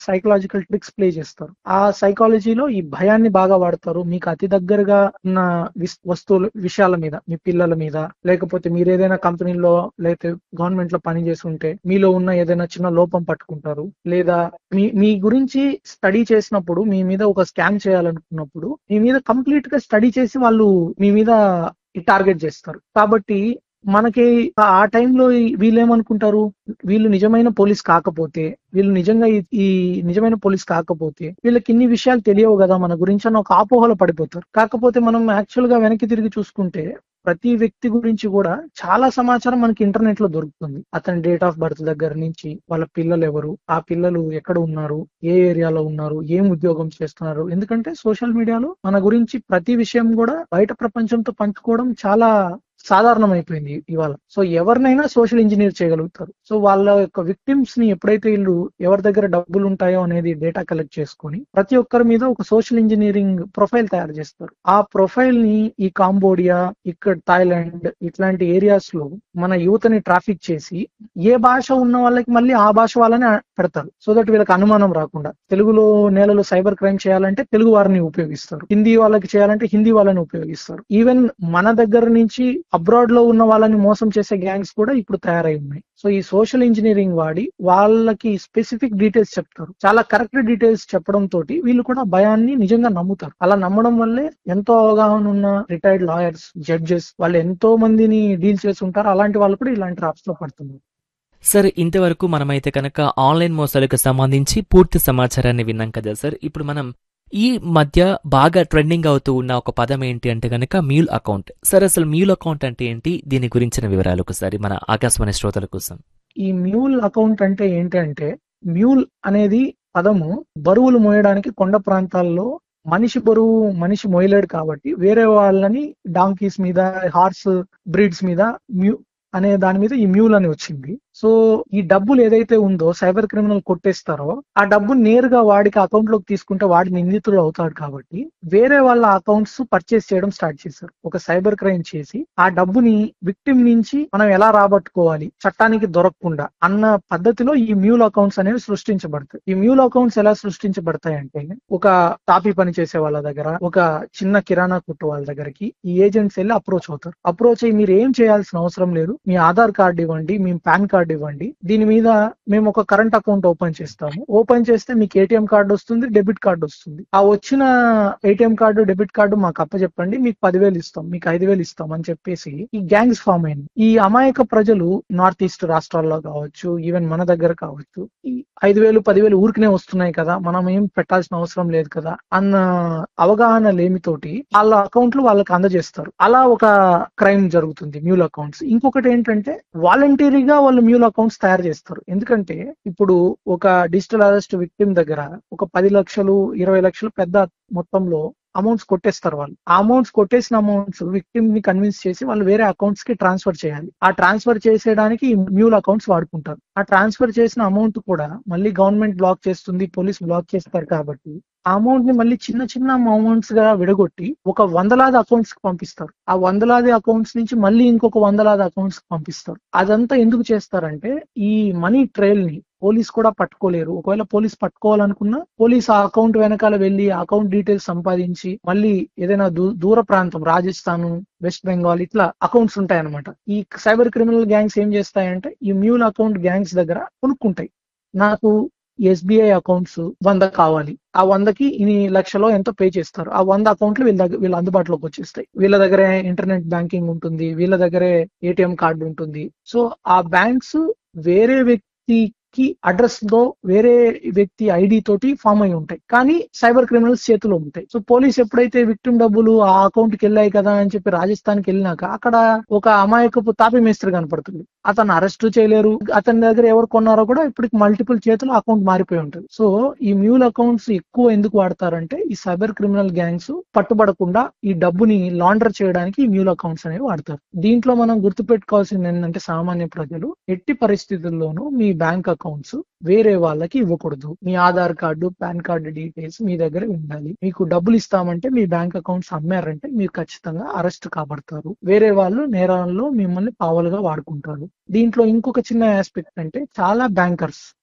psychological tricks play చేస్తారు ఆ సైకాలజీలో ఈ భయాన్ని బాగా వాడతారు మీకు అతి దగ్గరగా ఉన్న విస్- వస్తువుల విషయాల మీద మీ పిల్లల మీద లేకపోతే మీరు ఏదైనా కంపెనీలో లేకపోతే గవర్నమెంట్ లో పని చేసి ఉంటే మీలో ఉన్న ఏదైనా చిన్న లోపం పట్టుకుంటారు లేదా మీ మీ గురించి స్టడీ చేసినప్పుడు మీ మీద ఒక స్కామ్ చేయాలనుకున్నప్పుడు మీ మీద కంప్లీట్ గా స్టడీ చేసి వాళ్ళు మీ మీద టార్గెట్ చేస్తారు కాబట్టి మనకి ఆ టైంలో వీళ్ళు ఏమనుకుంటారు వీళ్ళు నిజమైన పోలీస్ కాకపోతే వీళ్ళు నిజంగా ఈ- ఈ నిజమైన పోలీస్ కాకపోతే వీళ్ళకి ఇన్ని విషయాలు తెలియవు కదా మన గురించి అని ఒక ఆపోహలో పడిపోతారు కాకపోతే మనం యాక్చువల్ గా వెనక్కి తిరిగి చూసుకుంటే ప్రతి వ్యక్తి గురించి కూడా చాలా సమాచారం మనకి ఇంటర్నెట్ లో దొరుకుతుంది అతని డేట్ ఆఫ్ బర్త్ దగ్గర నుంచి వాళ్ళ పిల్లలు ఎవరు ఆ పిల్లలు ఎక్కడ ఉన్నారు ఏ ఏరియాలో ఉన్నారు ఏం ఉద్యోగం చేస్తున్నారు ఎందుకంటే సోషల్ మీడియాలో మన గురించి ప్రతి విషయం కూడా బయట ప్రపంచంతో పంచుకోవడం చాలా సాధారణం అయిపోయింది ఇవాళ సో ఎవరినైనా సోషల్ ఇంజనీర్ చేయగలుగుతారు సో వాళ్ళ యొక్క విక్టిమ్స్ ని ఎప్పుడైతే వీళ్ళు ఎవరి దగ్గర డబ్బులు ఉంటాయో అనేది డేటా కలెక్ట్ చేసుకొని ప్రతి ఒక్కరి మీద ఒక సోషల్ ఇంజనీరింగ్ ప్రొఫైల్ తయారు చేస్తారు ఆ ప్రొఫైల్ ని ఈ కాంబోడియా ఇక్కడ థాయిలాండ్ ఇట్లాంటి ఏరియాస్ లో మన యువతని ట్రాఫిక్ చేసి ఏ భాష ఉన్న వాళ్ళకి మళ్ళీ ఆ భాష వాళ్ళని పెడతారు సో దట్ వీళ్ళకి అనుమానం రాకుండా తెలుగులో నేలలో సైబర్ క్రైమ్ చేయాలంటే తెలుగు వారిని ఉపయోగిస్తారు హిందీ వాళ్ళకి చేయాలంటే హిందీ వాళ్ళని ఉపయోగిస్తారు ఈవెన్ మన దగ్గర నుంచి అబ్రాడ్ లో ఉన్న వాళ్ళని మోసం చేసే గ్యాంగ్స్ కూడా ఇప్పుడు తయారై ఉన్నాయి సో ఈ సోషల్ ఇంజనీరింగ్ వాడి వాళ్ళకి స్పెసిఫిక్ డీటెయిల్స్ చెప్తారు చాలా కరెక్ట్ డీటెయిల్స్ చెప్పడం తోటి వీళ్ళు కూడా భయాన్ని నిజంగా నమ్ముతారు అలా నమ్మడం వల్లే ఎంతో అవగాహన ఉన్న రిటైర్డ్ లాయర్స్ జడ్జెస్ వాళ్ళు ఎంతో మందిని డీల్ చేసి ఉంటారు అలాంటి వాళ్ళు కూడా ఇలాంటి ట్రాప్స్ లో పడుతున్నారు సార్ ఇంతవరకు మనమైతే కనుక ఆన్లైన్ మోసాలకు సంబంధించి పూర్తి సమాచారాన్ని విన్నాం కదా సార్ ఇప్పుడు మనం ఈ మధ్య బాగా ట్రెండింగ్ అవుతూ ఉన్న ఒక పదం ఏంటి అంటే కనుక మ్యూల్ అకౌంట్ సార్ అసలు మ్యూల్ అకౌంట్ అంటే ఏంటి దీని గురించిన వివరాలు ఒకసారి మన ఆకాశవాణి శ్రోతల కోసం ఈ మ్యూల్ అకౌంట్ అంటే ఏంటంటే మ్యూల్ అనేది పదము బరువులు మోయడానికి కొండ ప్రాంతాల్లో మనిషి బరువు మనిషి మోయలేడు కాబట్టి వేరే వాళ్ళని డాంకీస్ మీద హార్స్ బ్రీడ్స్ మీద మ్యూ అనే దాని మీద ఈ మ్యూల్ అని వచ్చింది సో ఈ డబ్బులు ఏదైతే ఉందో సైబర్ క్రిమినల్ కొట్టేస్తారో ఆ డబ్బు నేరుగా వాడికి అకౌంట్ లోకి తీసుకుంటే వాడి నిందితుడు అవుతాడు కాబట్టి వేరే వాళ్ళ అకౌంట్స్ పర్చేస్ చేయడం స్టార్ట్ చేశారు ఒక సైబర్ క్రైమ్ చేసి ఆ డబ్బుని విక్టిమ్ నుంచి మనం ఎలా రాబట్టుకోవాలి చట్టానికి దొరకకుండా అన్న పద్ధతిలో ఈ మ్యూల్ అకౌంట్స్ అనేవి సృష్టించబడతాయి ఈ మ్యూల్ అకౌంట్స్ ఎలా సృష్టించబడతాయి అంటే ఒక తాపీ పని చేసే వాళ్ళ దగ్గర ఒక చిన్న కిరాణా కొట్టు వాళ్ళ దగ్గరికి ఈ ఏజెంట్స్ వెళ్ళి అప్రోచ్ అవుతారు అప్రోచ్ అయ్యి మీరు ఏం చేయాల్సిన అవసరం లేదు మీ ఆధార్ కార్డు ఇవ్వండి మీ పాన్ కార్డు ఇవ్వండి దీని మీద మేము ఒక కరెంట్ అకౌంట్ ఓపెన్ చేస్తాము ఓపెన్ చేస్తే మీకు ఏటీఎం కార్డు వస్తుంది డెబిట్ కార్డు వస్తుంది ఆ వచ్చిన ఏటీఎం కార్డు డెబిట్ కార్డు మాకు అప్పచెప్పండి మీకు పదివేలు ఇస్తాం మీకు ఐదు వేలు ఇస్తాం అని చెప్పేసి ఈ గ్యాంగ్స్ ఫామ్ అయింది ఈ అమాయక ప్రజలు నార్త్ ఈస్ట్ రాష్ట్రాల్లో కావచ్చు ఈవెన్ మన దగ్గర కావచ్చు ఈ ఐదు వేలు పదివేలు ఊరికనే వస్తున్నాయి కదా మనం ఏం పెట్టాల్సిన అవసరం లేదు కదా అన్న అవగాహన లేమితోటి వాళ్ళ అకౌంట్లు వాళ్ళకి అందజేస్తారు అలా ఒక క్రైమ్ జరుగుతుంది మ్యూల్ అకౌంట్స్ ఇంకొకటి ఏంటంటే వాలంటరీగా వాళ్ళు మ్యూల్ అకౌంట్స్ తయారు చేస్తారు ఎందుకంటే ఇప్పుడు ఒక డిజిటల్ అరెస్ట్ విక్టిమ్ దగ్గర ఒక పది లక్షలు ఇరవై లక్షలు పెద్ద మొత్తంలో అమౌంట్స్ కొట్టేస్తారు వాళ్ళు ఆ అమౌంట్స్ కొట్టేసిన అమౌంట్స్ విక్టిమ్ ని కన్విన్స్ చేసి వాళ్ళు వేరే అకౌంట్స్ కి ట్రాన్స్ఫర్ చేయాలి ఆ ట్రాన్స్ఫర్ చేసేయడానికి ఈ మ్యూల్ అకౌంట్స్ వాడుకుంటారు ఆ ట్రాన్స్ఫర్ చేసిన అమౌంట్ కూడా మళ్ళీ గవర్నమెంట్ బ్లాక్ చేస్తుంది పోలీస్ బ్లాక్ చేస్తారు కాబట్టి ఆ అమౌంట్ ని మళ్ళీ చిన్న చిన్న అమౌంట్స్ గా విడగొట్టి ఒక వందలాది అకౌంట్స్ కి పంపిస్తారు ఆ వందలాది అకౌంట్స్ నుంచి మళ్ళీ ఇంకొక వందలాది అకౌంట్స్ కి పంపిస్తారు అదంతా ఎందుకు చేస్తారంటే ఈ మనీ ట్రైల్ ని పోలీస్ కూడా పట్టుకోలేరు ఒకవేళ పోలీస్ పట్టుకోవాలనుకున్నా పోలీస్ ఆ అకౌంట్ వెనకాల వెళ్లి ఆ అకౌంట్ డీటెయిల్స్ సంపాదించి మళ్ళీ ఏదైనా దూ- దూర ప్రాంతం రాజస్థాన్ వెస్ట్ బెంగాల్ ఇట్లా అకౌంట్స్ ఉంటాయి అనమాట ఈ సైబర్ క్రిమినల్ గ్యాంగ్స్ ఏం చేస్తాయంటే ఈ మ్యూల్ అకౌంట్ గ్యాంగ్స్ దగ్గర కొనుక్కుంటాయి నాకు ఎస్బీఐ అకౌంట్స్ వంద కావాలి ఆ వందకి ఇన్ని లక్షలో ఎంతో పే చేస్తారు ఆ వంద అకౌంట్లు వీళ్ళ దగ్గర వీళ్ళ అందుబాటులోకి వచ్చేస్తాయి వీళ్ళ దగ్గరే ఇంటర్నెట్ బ్యాంకింగ్ ఉంటుంది వీళ్ళ దగ్గరే ఏటీఎం కార్డు ఉంటుంది సో ఆ బ్యాంక్స్ వేరే వ్యక్తికి అడ్రస్ తో వేరే వ్యక్తి ఐడి తోటి ఫామ్ అయి ఉంటాయి కానీ సైబర్ క్రిమినల్స్ చేతిలో ఉంటాయి సో పోలీస్ ఎప్పుడైతే విక్టిమ్ డబ్బులు ఆ అకౌంట్ కి వెళ్ళాయి కదా అని చెప్పి రాజస్థాన్ కి వెళ్ళినాక అక్కడ ఒక అమాయకపు తాపి మేస్త్రి కనపడుతుంది అతను అరెస్ట్ చేయలేరు అతని దగ్గర ఎవరు కొన్నారో కూడా ఇప్పటికి మల్టిపుల్ చేతులు అకౌంట్ మారిపోయి ఉంటుంది సో ఈ మ్యూల్ అకౌంట్స్ ఎక్కువ ఎందుకు వాడతారంటే ఈ సైబర్ క్రిమినల్ గ్యాంగ్స్ పట్టుబడకుండా ఈ డబ్బుని లాండర్ చేయడానికి ఈ మ్యూల్ అకౌంట్స్ అనేవి వాడతారు దీంట్లో మనం గుర్తుపెట్టుకోవాల్సింది ఏంటంటే సామాన్య ప్రజలు ఎట్టి పరిస్థితుల్లోనూ మీ బ్యాంక్ అకౌంట్స్ వేరే వాళ్ళకి ఇవ్వకూడదు మీ Aadhaar card PAN card details మీ దగ్గర ఉండాలి మీకు డబ్బులు ఇస్తామంటే మీ బ్యాంక్ అకౌంట్స్ అమ్మారంటే మీరు ఖచ్చితంగా అరెస్ట్ కాబడతారు వేరే వాళ్ళు నేరాల్లో మిమ్మల్ని పావలుగా వాడుకుంటారు దీంట్లో ఇంకొక చిన్న ఆస్పెక్ట్ అంటే చాలా బ్యాంకర్స్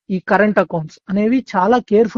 ఈ కరెంట్ అకౌంట్స్ అనేవి చాలా కేర్ఫుల్